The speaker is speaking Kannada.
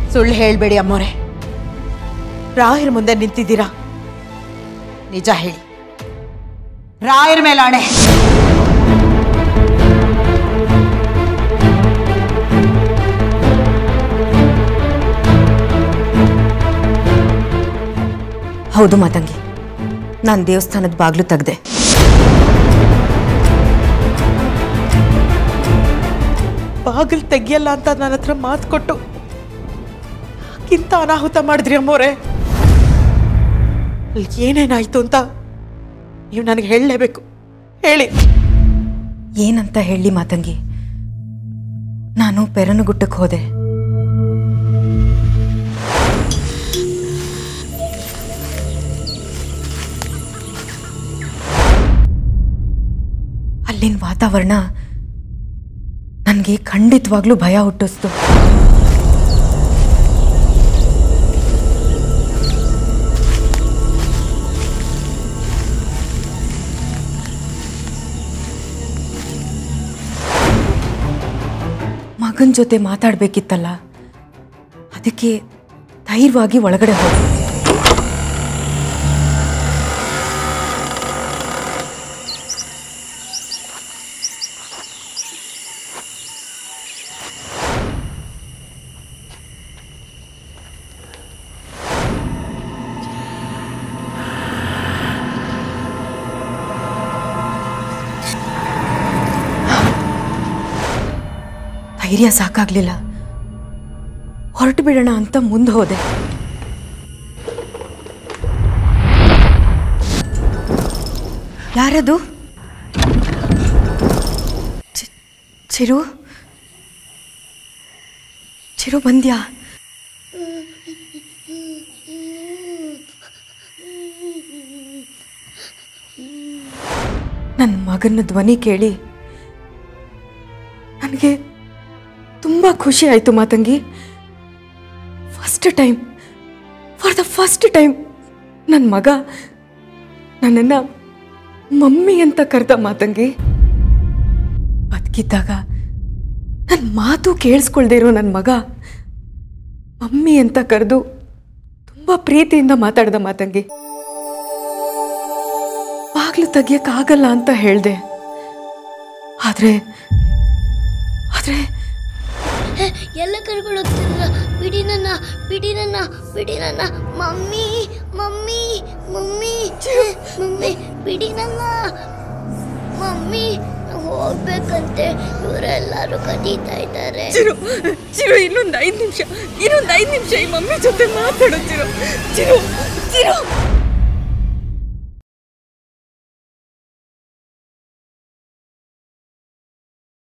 ಸುಳ್ಳು ಹೇಳ್ಬೇಡಿ ಅಮ್ಮೋರೆ ರಾಯರ ಮುಂದೆ ನಿಂತಿದ್ದೀರಾ ನಿಜ ಹೇಳಿ ರಾಯರ ಮೇಲೆ ಆಣೆ ಹೌದು ಮಾತಂಗಿ ನಾನು ದೇವಸ್ಥಾನದ ಬಾಗ್ಲು ತೆಗ್ದೆ ಬಾಗಿಲು ತೆಗಿಯಲ್ಲ ಅಂತ ನನ್ನ ಹತ್ರ ಮಾತು ಕೊಟ್ಟು ಇಂಥ ಅನಾಹುತ ಮಾಡಿದ್ರಿ ಅಮ್ಮೋರೆ ಅಲ್ಲಿ ಏನೇನಾಯ್ತು ಅಂತ ನೀವು ನನಗೆ ಹೇಳಲೇಬೇಕು ಹೇಳಿ ಏನಂತ ಹೇಳಿ ಮಾತಂಗಿ ನಾನು ಪೆರನುಗುಟ್ಟಕ್ಕೆ ಹೋದೆ ಅಲ್ಲಿನ ವಾತಾವರಣ ನನಗೆ ಖಂಡಿತವಾಗ್ಲೂ ಭಯ ಹುಟ್ಟಿಸ್ತು ಮಗನ ಜೊತೆ ಮಾತಾಡ್ಬೇಕಿತ್ತಲ್ಲ ಅದಕ್ಕೆ ಧೈರ್ಯವಾಗಿ ಒಳಗಡೆ ಹೋದೆ ಧೈರ್ಯ ಸಾಕಾಗ್ಲಿಲ್ಲ ಹೊರಟು ಬಿಡೋಣ ಅಂತ ಮುಂದೆ ಹೋದೆ ಯಾರದು ಚಿ- ಚಿರು ಚಿರು ಬಂದ್ಯಾ ನನ್ನ ಮಗನ ಧ್ವನಿ ಕೇಳಿ ನನಗೆ ತುಂಬ ಖುಷಿ ಆಯಿತು Matangi first time for the first time ನನ್ನ ಮಗ ನನ್ನನ್ನು ಮಮ್ಮಿ ಅಂತ ಕರೆದ ಮಾತಂಗಿ ಬದುಕಿದ್ದಾಗ ನನ್ನ ಮಾತು ಕೇಳಿಸ್ಕೊಳ್ದೇ ಇರೋ ನನ್ನ ಮಗ ಮಮ್ಮಿ ಅಂತ ಕರೆದು ತುಂಬ ಪ್ರೀತಿಯಿಂದ ಮಾತಾಡ್ದ ಮಾತಂಗಿ ಬಾಗ್ಲು ತೆಗಿಯಕ್ಕಾಗಲ್ಲ ಅಂತ ಹೇಳ್ದೆ ಆದರೆ ಆದರೆ ಎಲ್ಲ ಕರ್ಕೊಂಡು ಹೋಗ್ತಿದ್ರ ಬಿಡಿ ನನ್ನ ಬಿಡಿ ನನ್ನ ಬಿಡಿ ನನ್ನ ಮಮ್ಮಿ ಮಮ್ಮಿ ಮಮ್ಮಿ ಮಮ್ಮಿ ಬಿಡಿ ನನ್ನ ಮಮ್ಮಿ ಹೋಗ್ಬೇಕಂತೆ ಇವರೆಲ್ಲರೂ ಕದೀತಾ ಇದ್ದಾರೆ ಚಿರು ಚಿರು ಇನ್ನೊಂದು ಐದು ನಿಮಿಷ ಇನ್ನೊಂದು ಐದು ನಿಮಿಷ ಈ ಮಮ್ಮಿ ಜೊತೆ ಮಾತಾಡೋ ಚಿರು ಚಿರು ಚಿರು